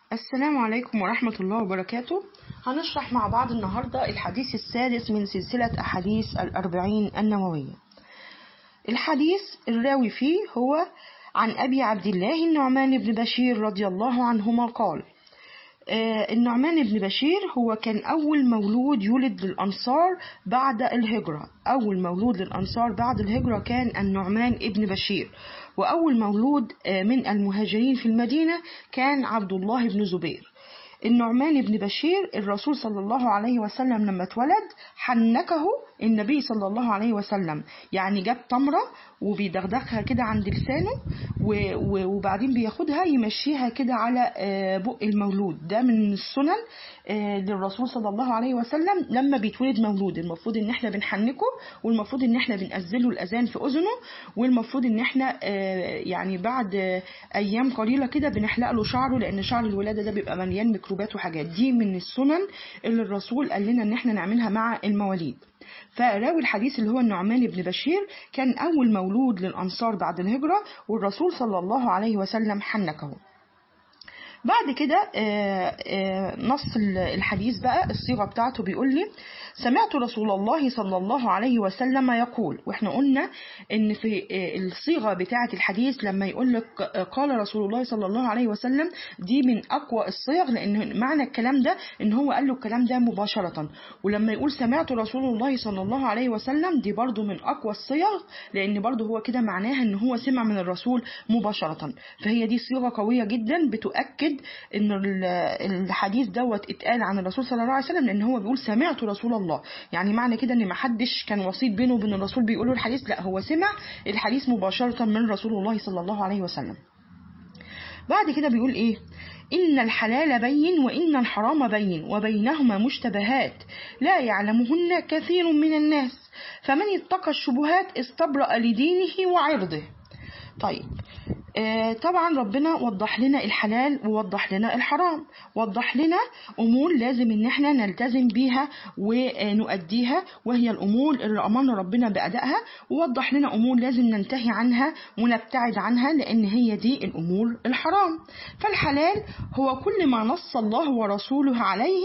السلام عليكم ورحمة الله وبركاته هنشرح مع بعض النهاردة الحديث السادس من سلسلة أحاديث الأربعين النووية الحديث الراوي فيه هو عن أبي عبد الله النعمان بن بشير رضي الله عنهما قال آه، النعمان بن بشير هو كان أول مولود يولد للأنصار بعد الهجرة أول مولود للأنصار بعد الهجرة كان النعمان بن بشير وأول مولود آه، من المهاجرين في المدينة كان عبد الله بن زبير النعمان بن بشير الرسول صلى الله عليه وسلم لما اتولد حنكه النبي صلى الله عليه وسلم يعني جاب تمرة وبيدغدغها كده عند لسانه و- و- وبعدين بياخدها يمشيها كده على آه، بق المولود ده من السنن آه، للرسول صلى الله عليه وسلم لما بيتولد مولود المفروض ان احنا بنحنكه والمفروض ان احنا بنأذله الاذان في اذنه والمفروض ان احنا آه، يعني بعد آه، ايام قليله كده بنحلق له شعره لان شعر الولاده ده بيبقى مليان ميكروبات وحاجات دي من السنن اللي الرسول قال لنا ان احنا نعملها مع المواليد فراوي الحديث اللي هو النعمان بن بشير كان أول مولود للأنصار بعد الهجرة والرسول صلى الله عليه وسلم حنكه بعد كده آه، آه، نص ال- الحديث بقى الصيغة بتاعته بيقول لي سمعت رسول الله صلى الله عليه وسلم يقول واحنا قلنا ان في آه، الصيغة بتاعة الحديث لما يقول لك آه، قال رسول الله صلى الله عليه وسلم دي من اقوى الصيغ لان معنى الكلام ده ان هو قال له الكلام ده مباشرة ولما يقول سمعت رسول الله صلى الله عليه وسلم دي برضو من اقوى الصيغ لان برضو هو كده معناها ان هو سمع من الرسول مباشرة فهي دي صيغة قوية جدا بتؤكد ان ال- الحديث دوت اتقال عن الرسول صلى الله عليه وسلم لان هو بيقول سمعت رسول الله يعني معنى كده ان ما حدش كان وسيط بينه وبين الرسول بيقول له الحديث لا هو سمع الحديث مباشرة من رسول الله صلى الله عليه وسلم بعد كده بيقول ايه إن الحلال بين وإن الحرام بين وبينهما مشتبهات لا يعلمهن كثير من الناس فمن اتقى الشبهات استبرأ لدينه وعرضه طيب آه طبعا ربنا وضح لنا الحلال ووضح لنا الحرام وضح لنا امور لازم ان احنا نلتزم بيها ونؤديها وهي الامور اللي امرنا ربنا بادائها ووضح لنا امور لازم ننتهي عنها ونبتعد عنها لان هي دي الامور الحرام فالحلال هو كل ما نص الله ورسوله عليه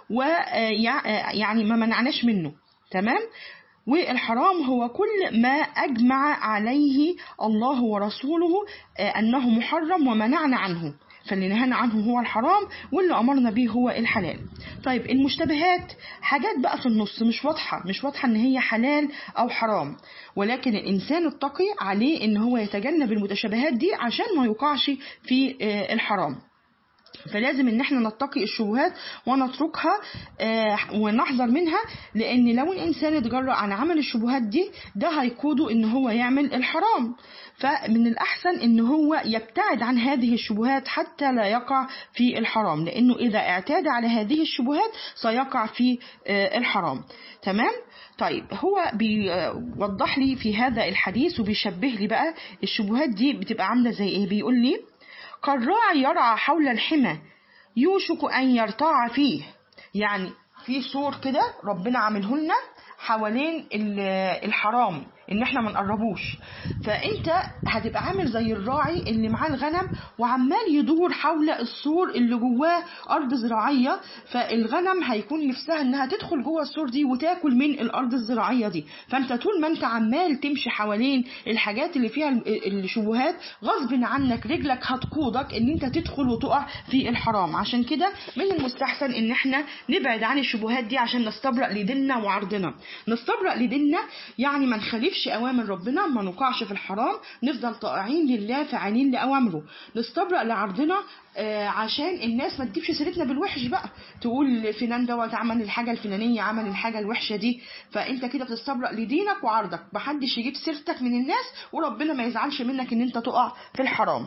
ويعني ما منعناش منه تمام والحرام هو كل ما أجمع عليه الله ورسوله آه، أنه محرم ومنعنا عنه فاللي نهانا عنه هو الحرام واللي أمرنا به هو الحلال طيب المشتبهات حاجات بقى في النص مش واضحة مش واضحة إن هي حلال أو حرام ولكن الإنسان التقي عليه إن هو يتجنب المتشابهات دي عشان ما يقعش في آه، الحرام فلازم ان احنا نتقي الشبهات ونتركها آه، ونحذر منها لان لو الانسان اتجرأ عن عمل الشبهات دي ده هيقوده ان هو يعمل الحرام فمن الاحسن ان هو يبتعد عن هذه الشبهات حتى لا يقع في الحرام لانه اذا اعتاد على هذه الشبهات سيقع في آه، الحرام تمام طيب هو بيوضح لي في هذا الحديث وبيشبه لي بقى الشبهات دي بتبقى عامله زي ايه بيقول لي كالراعي يرعى حول الحمى يوشك أن يرتاع فيه يعني في سور كده ربنا عامله لنا حوالين ال- الحرام ان احنا ما نقربوش فانت هتبقى عامل زي الراعي اللي معاه الغنم وعمال يدور حول السور اللي جواه ارض زراعيه فالغنم هيكون نفسها انها تدخل جوه السور دي وتاكل من الارض الزراعيه دي فانت طول ما انت عمال تمشي حوالين الحاجات اللي فيها ال- الشبهات غصب عنك رجلك هتقودك ان انت تدخل وتقع في الحرام عشان كده من المستحسن ان احنا نبعد عن الشبهات دي عشان نستبرأ لديننا وعرضنا نستبرأ لديننا يعني ما نخالفش اوامر ربنا ما نقعش في الحرام نفضل طائعين لله فاعلين لاوامره نستبرأ لعرضنا آه، عشان الناس ما تجيبش سيرتنا بالوحش بقى تقول فلان دوت عمل الحاجه الفلانيه عمل الحاجه الوحشه دي فانت كده بتستبرأ لدينك وعرضك محدش يجيب سيرتك من الناس وربنا ما يزعلش منك ان انت تقع في الحرام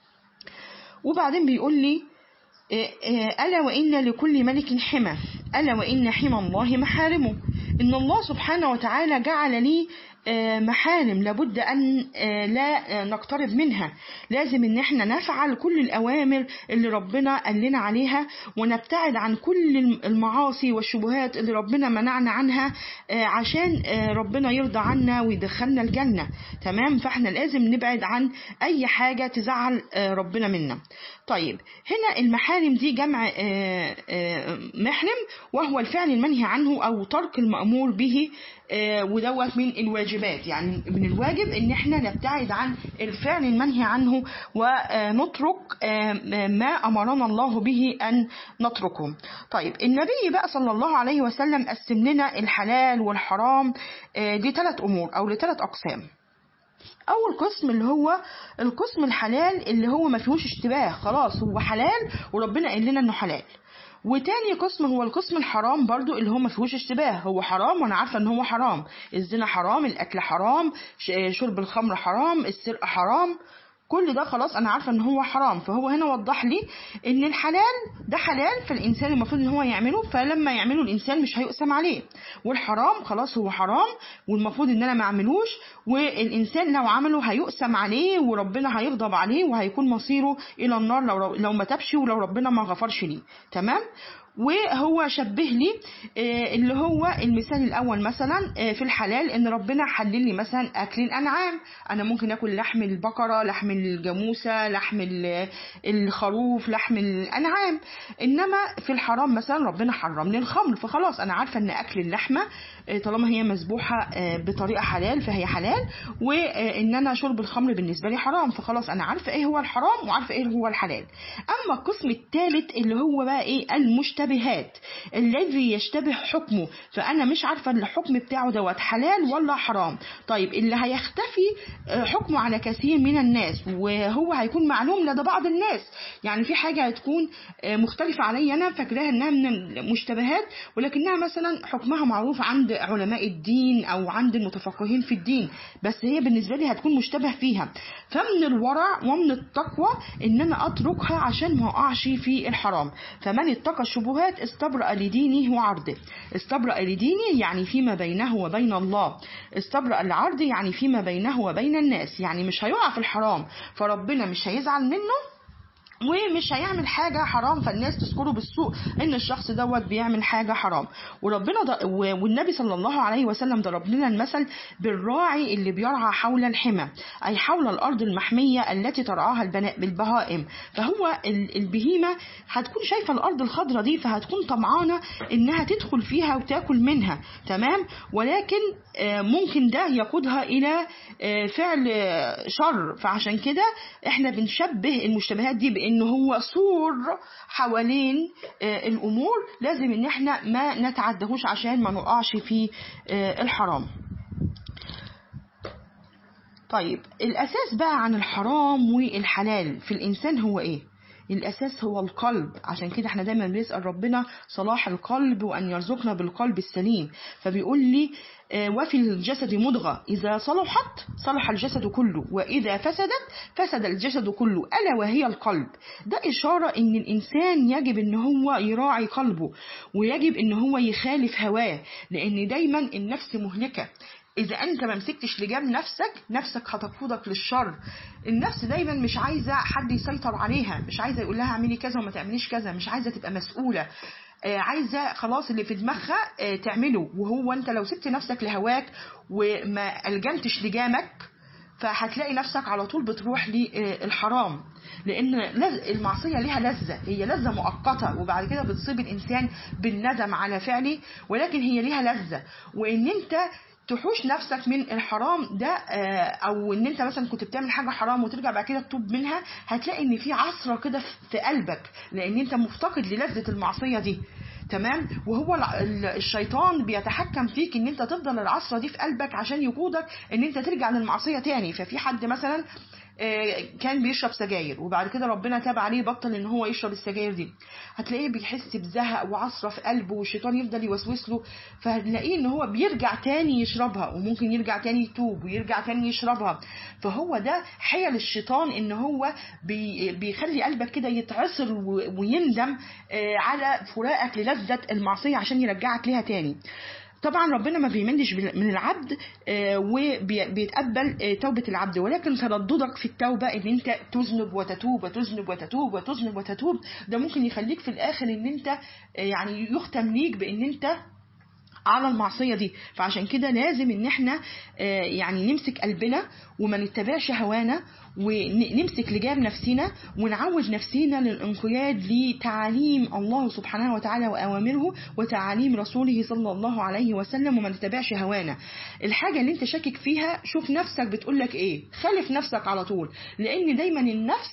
وبعدين بيقول لي إيه إيه ألا وإن لكل ملك حمى ألا وإن حمى الله محارمه إن الله سبحانه وتعالى جعل لي آه، محارم لابد أن آه، لا آه، نقترب منها لازم إن احنا نفعل كل الأوامر اللي ربنا قال لنا عليها ونبتعد عن كل المعاصي والشبهات اللي ربنا منعنا عنها آه، عشان آه، ربنا يرضى عنا ويدخلنا الجنة تمام فاحنا لازم نبعد عن أي حاجة تزعل آه، ربنا منا طيب هنا المحارم دي جمع آه، آه، محرم وهو الفعل المنهي عنه أو ترك المأمور به آه، ودوت من الواجبات يعني من الواجب ان احنا نبتعد عن الفعل المنهي عنه ونترك آه، ما امرنا الله به ان نتركه طيب النبي بقى صلى الله عليه وسلم قسم لنا الحلال والحرام آه، لثلاث امور او لثلاث اقسام اول قسم اللي هو القسم الحلال اللي هو ما فيهوش اشتباه خلاص هو حلال وربنا قال لنا انه حلال وتاني قسم هو القسم الحرام برضو اللي هو ما فيهوش اشتباه هو حرام وانا عارفه ان هو حرام الزنا حرام الاكل حرام ش- شرب الخمر حرام السرقه حرام كل ده خلاص انا عارفه ان هو حرام فهو هنا وضح لي ان الحلال ده حلال فالانسان المفروض ان هو يعمله فلما يعمله الانسان مش هيقسم عليه والحرام خلاص هو حرام والمفروض ان انا ما اعملوش والانسان لو عمله هيقسم عليه وربنا هيغضب عليه وهيكون مصيره الى النار لو لو ما تابش ولو ربنا ما غفرش ليه تمام وهو شبه لي آه، اللي هو المثال الاول مثلا آه، في الحلال ان ربنا حلل لي مثلا اكل الانعام انا ممكن اكل لحم البقره لحم الجاموسه لحم ال- الخروف لحم الانعام انما في الحرام مثلا ربنا حرم لي الخمر فخلاص انا عارفه ان اكل اللحمه آه، طالما هي مذبوحه آه، بطريقه حلال فهي حلال وان انا شرب الخمر بالنسبه لي حرام فخلاص انا عارفه ايه هو الحرام وعارفه ايه هو الحلال اما القسم الثالث اللي هو بقى ايه المشتبهات الذي يشتبه حكمه فانا مش عارفه الحكم بتاعه دوت حلال ولا حرام طيب اللي هيختفي آه، حكمه على كثير من الناس وهو هيكون معلوم لدى بعض الناس يعني في حاجه هتكون آه، مختلفه عليا انا فاكراها انها من المشتبهات ولكنها مثلا حكمها معروف عند علماء الدين او عند المتفقهين في الدين بس هي بالنسبه لي هتكون مشتبه فيها فمن الورع ومن التقوى ان انا اتركها عشان ما اقعش في الحرام فمن اتقى الشبهات استبرأ لدينه وعرضه استبرأ لدينه يعني فيما بينه وبين الله استبرأ لعرضه يعني فيما بينه وبين الناس يعني مش هيقع في الحرام فربنا مش هيزعل منه ومش هيعمل حاجة حرام فالناس تذكره بالسوء ان الشخص دوت بيعمل حاجة حرام وربنا ض... و- والنبي صلى الله عليه وسلم ضرب لنا المثل بالراعي اللي بيرعى حول الحمى اي حول الارض المحمية التي ترعاها البنا- البهائم فهو ال- البهيمة هتكون شايفة الارض الخضراء دي فهتكون طمعانة انها تدخل فيها وتاكل منها تمام ولكن آه، ممكن ده يقودها الى آه، فعل آه، شر فعشان كده احنا بنشبه المشتبهات دي بان هو سور حوالين آه، الامور لازم ان احنا ما نتعدهوش عشان ما نقعش في آه، الحرام طيب الاساس بقى عن الحرام والحلال في الانسان هو ايه الاساس هو القلب عشان كده احنا دايما بنسال ربنا صلاح القلب وان يرزقنا بالقلب السليم فبيقول لي آه، وفي الجسد مضغه اذا صلحت صلح الجسد كله واذا فسدت فسد الجسد كله الا وهي القلب ده اشاره ان الانسان يجب ان هو يراعي قلبه ويجب ان هو يخالف هواه لان دايما النفس مهلكه إذا أنت ما مسكتش لجام نفسك نفسك هتقودك للشر النفس دايما مش عايزة حد يسيطر عليها مش عايزة يقول لها اعملي كذا وما تعمليش كذا مش عايزة تبقى مسؤولة آه، عايزة خلاص اللي في دماغها آه، تعمله وهو أنت لو سبت نفسك لهواك وما ألجمتش لجامك فهتلاقي نفسك على طول بتروح للحرام لان لز- المعصيه ليها لذه هي لذه مؤقته وبعد كده بتصيب الانسان بالندم على فعله ولكن هي ليها لذه وان انت تحوش نفسك من الحرام ده آه، او ان انت مثلا كنت بتعمل حاجه حرام وترجع بعد كده تتوب منها هتلاقي ان في عصره كده في قلبك لان انت مفتقد للذه المعصيه دي تمام وهو الع- ال- الشيطان بيتحكم فيك ان انت تفضل العصره دي في قلبك عشان يقودك ان انت ترجع للمعصيه تاني ففي حد مثلا آه، كان بيشرب سجاير وبعد كده ربنا تاب عليه بطل ان هو يشرب السجاير دي هتلاقيه بيحس بزهق وعصره في قلبه والشيطان يفضل يوسوس له فهتلاقيه ان هو بيرجع تاني يشربها وممكن يرجع تاني يتوب ويرجع تاني يشربها فهو ده حيل الشيطان ان هو بي بيخلي قلبك كده يتعصر و- ويندم آه، على فراقك للذة المعصية عشان يرجعك ليها تاني طبعا ربنا ما بيملش من العبد وبيتقبل توبة العبد ولكن ترددك في التوبة ان انت تذنب وتتوب وتذنب وتتوب وتذنب وتتوب ده ممكن يخليك في الاخر ان انت يعني يختم ليك بان انت على المعصية دي فعشان كده لازم ان احنا يعني نمسك قلبنا وما نتبعش هوانا ونمسك لجام نفسنا ونعود نفسنا للانقياد لتعاليم الله سبحانه وتعالى وأوامره وتعاليم رسوله صلى الله عليه وسلم وما نتبعش هوانا الحاجة اللي انت شاكك فيها شوف نفسك بتقولك ايه خالف نفسك على طول لان دايما النفس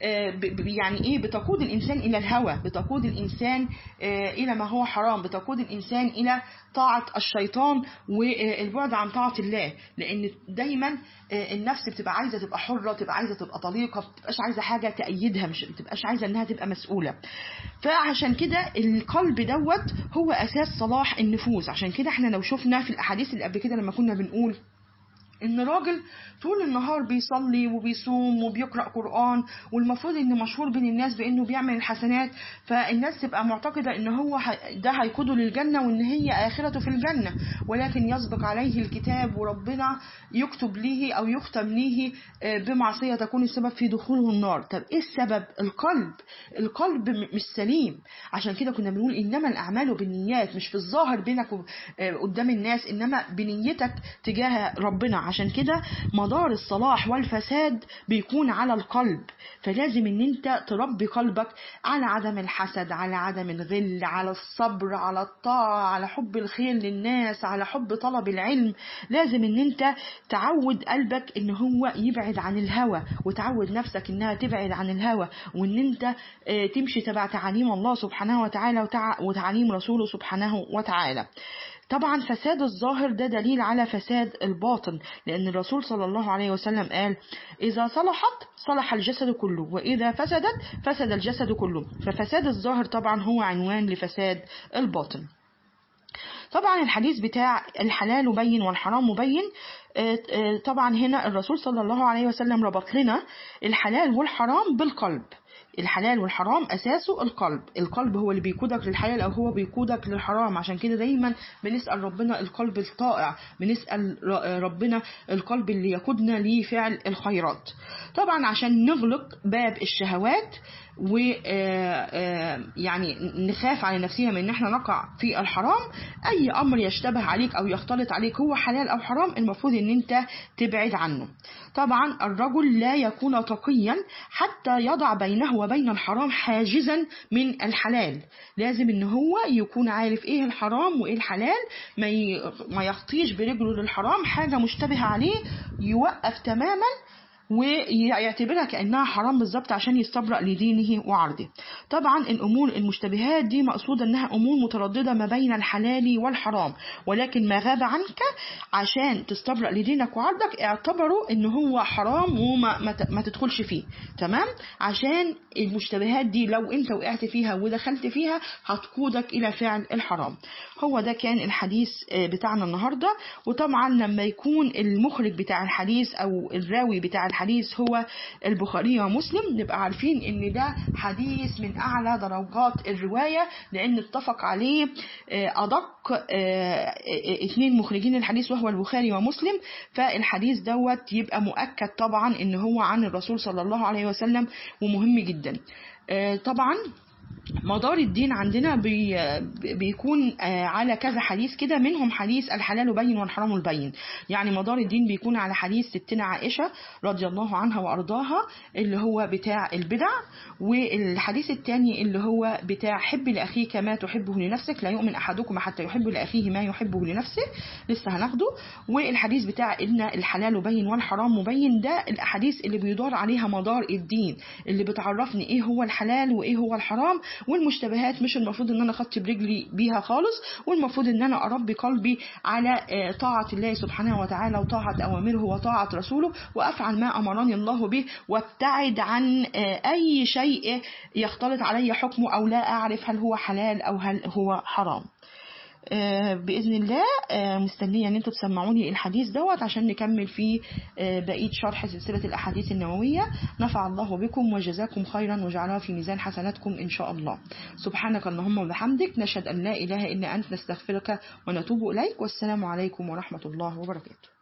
يعني ايه بتقود الانسان الى الهوى بتقود الانسان الى ما هو حرام بتقود الانسان الى طاعة الشيطان والبعد عن طاعة الله لان دايما النفس بتبقى عايزة تبقى حرة تبقى عايزة تبقى طليقة بتبقاش عايزة حاجة تأيدها مش بتبقاش عايزة انها تبقى مسؤولة فعشان كده القلب دوت هو اساس صلاح النفوس عشان كده احنا لو شفنا في الاحاديث اللي قبل كده لما كنا بنقول ان راجل طول النهار بيصلي وبيصوم وبيقرأ قرآن والمفروض ان مشهور بين الناس بانه بيعمل الحسنات فالناس تبقى معتقدة ان هو ده هيقوده للجنة وان هي اخرته في الجنة ولكن يسبق عليه الكتاب وربنا يكتب ليه او يختم ليه بمعصية تكون السبب في دخوله النار طب ايه السبب القلب القلب مش سليم عشان كده كنا بنقول انما الاعمال بالنيات مش في الظاهر بينك قدام الناس انما بنيتك تجاه ربنا عشان كده مدار الصلاح والفساد بيكون على القلب فلازم ان انت تربي قلبك على عدم الحسد على عدم الغل على الصبر على الطاعة على حب الخير للناس على حب طلب العلم لازم ان انت تعود قلبك ان هو يبعد عن الهوى وتعود نفسك انها تبعد عن الهوى وان انت تمشي تبع تعاليم الله سبحانه وتعالى وتعاليم رسوله سبحانه وتعالى طبعا فساد الظاهر ده دليل على فساد الباطن لأن الرسول صلى الله عليه وسلم قال إذا صلحت صلح الجسد كله وإذا فسدت فسد الجسد كله ففساد الظاهر طبعا هو عنوان لفساد الباطن طبعا الحديث بتاع الحلال مبين والحرام مبين طبعا هنا الرسول صلى الله عليه وسلم ربط لنا الحلال والحرام بالقلب الحلال والحرام أساسه القلب القلب هو اللي بيقودك للحلال أو هو بيقودك للحرام عشان كده دايما بنسأل ربنا القلب الطائع بنسأل ربنا القلب اللي يقودنا لفعل الخيرات طبعا عشان نغلق باب الشهوات و يعني نخاف على نفسنا من ان احنا نقع في الحرام اي امر يشتبه عليك او يختلط عليك هو حلال او حرام المفروض ان انت تبعد عنه طبعا الرجل لا يكون تقيا حتى يضع بينه وبين الحرام حاجزا من الحلال لازم ان هو يكون عارف ايه الحرام وايه الحلال ما ما يخطيش برجله للحرام حاجة مشتبهة عليه يوقف تماما ويعتبرها كأنها حرام بالظبط عشان يستبرأ لدينه وعرضه طبعا الأمور المشتبهات دي مقصودة أنها أمور مترددة ما بين الحلال والحرام ولكن ما غاب عنك عشان تستبرأ لدينك وعرضك اعتبروا أن هو حرام وما ما تدخلش فيه تمام عشان المشتبهات دي لو انت وقعت فيها ودخلت فيها هتقودك إلى فعل الحرام هو ده كان الحديث بتاعنا النهاردة وطبعا لما يكون المخرج بتاع الحديث أو الراوي بتاع الحديث هو البخاري ومسلم نبقى عارفين ان ده حديث من اعلى درجات الرواية لان اتفق عليه ادق اثنين مخرجين الحديث وهو البخاري ومسلم فالحديث دوت يبقى مؤكد طبعا ان هو عن الرسول صلى الله عليه وسلم ومهم جدا طبعا مدار الدين عندنا بي بيكون على كذا حديث كده منهم حديث الحلال بين والحرام البين يعني مدار الدين بيكون على حديث ستنا عائشة رضي الله عنها وأرضاها اللي هو بتاع البدع والحديث الثاني اللي هو بتاع حب لأخيك ما تحبه لنفسك لا يؤمن أحدكم حتى يحب لأخيه ما يحبه لنفسه لسه هناخده والحديث بتاع إن الحلال بين والحرام مبين ده الأحاديث اللي بيدور عليها مدار الدين اللي بتعرفني إيه هو الحلال وإيه هو الحرام والمشتبهات مش المفروض ان انا اخطي برجلي بيها خالص والمفروض ان انا اربي قلبي على طاعة الله سبحانه وتعالى وطاعة اوامره وطاعة رسوله وافعل ما امرني الله به وابتعد عن اي شيء يختلط علي حكمه او لا اعرف هل هو حلال او هل هو حرام آه، بإذن الله آه، مستنية ان انتوا تسمعوني الحديث دوت عشان نكمل فيه آه، بقية شرح سلسلة الأحاديث النووية نفع الله بكم وجزاكم خيرا وجعلها في ميزان حسناتكم إن شاء الله سبحانك اللهم وبحمدك نشهد أن لا إله إلا أنت نستغفرك ونتوب إليك والسلام عليكم ورحمة الله وبركاته